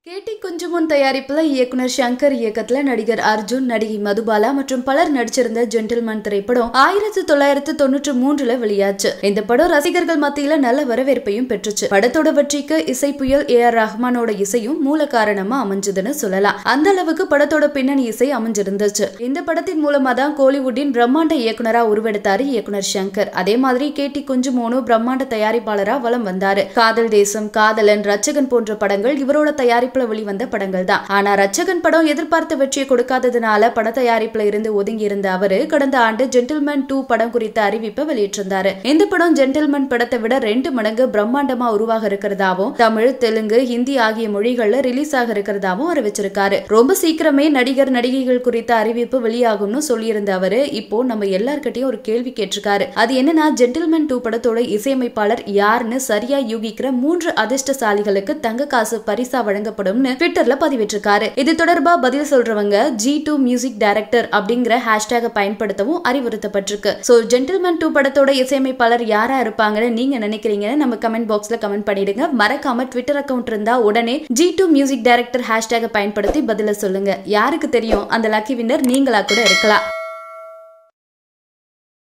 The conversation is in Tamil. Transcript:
கேட்டி குஞ்சுமுன் தயாரிப்புல இயக்குனர் சங்கர் இயக்கத்துல நடிகர் அர்ஜுன் நடிகை மதுபாலா மற்றும் பலர் நடிச்சிருந்த ஜென்டில்மேன் திரைப்படம் ஆயிரத்தி தொள்ளாயிரத்தி தொண்ணூற்றி மூன்றுல வெளியாச்சு இந்த படம் ரசிகர்கள் மத்தியில நல்ல வரவேற்பையும் பெற்றுச்சு படத்தோட வெற்றிக்கு இசை புயல் ஏ ஆர் ரஹ்மானோட இசையும் மூல காரணமா அமைஞ்சதுன்னு சொல்லலாம் அந்த அளவுக்கு படத்தோட பின்னணி இசை அமைஞ்சிருந்துச்சு இந்த படத்தின் மூலமா தான் கோலிவுட்டின் பிரம்மாண்ட இயக்குனரா உருவெடுத்தாரு இயக்குனர் சங்கர் அதே மாதிரி கேட்டி குஞ்சுமோனு பிரம்மாண்ட தயாரிப்பாளரா வலம் வந்தாரு காதல் தேசம் காதலன் ரச்சகன் போன்ற படங்கள் இவரோட தயாரிப்புல வெளிவந்த படங்கள் தான் ஆனா ரச்சகன் படம் எதிர்பார்த்த வெற்றியை கொடுக்காததுனால பட தயாரிப்புல இருந்து ஒதுங்கி இருந்த அவரு கடந்த ஆண்டு ஜென்டில்மேன் டூ படம் குறித்த அறிவிப்பை வெளியிட்டிருந்தாரு இந்த படம் ஜென்டில்மேன் படத்தை விட ரெண்டு மடங்கு பிரம்மாண்டமா உருவாக இருக்கிறதாவும் தமிழ் தெலுங்கு ஹிந்தி ஆகிய மொழிகள்ல ரிலீஸ் ஆக இருக்கிறதாவும் அறிவிச்சிருக்காரு ரொம்ப சீக்கிரமே நடிகர் நடிகைகள் குறித்த அறிவிப்பு வெளியாகும்னு சொல்லியிருந்த அவரு இப்போ நம்ம எல்லார்கிட்டயும் ஒரு கேள்வி கேட்டிருக்காரு அது என்னன்னா ஜென்டில்மேன் டூ படத்தோட இசையமைப்பாளர் யாருன்னு சரியா யூகிக்கிற மூன்று அதிர்ஷ்டசாலிகளுக்கு தங்க காசு பரிசா வழங்கப்படும்னு ட்விட்டர்ல பதிவிட்டிருக்காரு இது தொடர்பா பதில் சொல்றவங்க ஜி டூ மியூசிக் டைரக்டர் அப்படிங்கிற ஹேஷ்டேக பயன்படுத்தவும் அறிவுறுத்தப்பட்டிருக்கு சோ ஜென்டில்மேன் டூ படத்தோட இசையமைப்பாளர் யாரா இருப்பாங்கன்னு நீங்க நினைக்கிறீங்கன்னு நம்ம கமெண்ட் பாக்ஸ்ல கமெண்ட் பண்ணிடுங்க மறக்காம ட்விட்டர் அக்கவுண்ட் இருந்தா உடனே ஜி டூ மியூசிக் டைரக்டர் ஹேஷ்டேக பயன்படுத்தி பதில சொல்லுங்க யாருக்கு தெரியும் அந்த லக்கி வின்னர் நீங்களா கூட இருக்கலாம்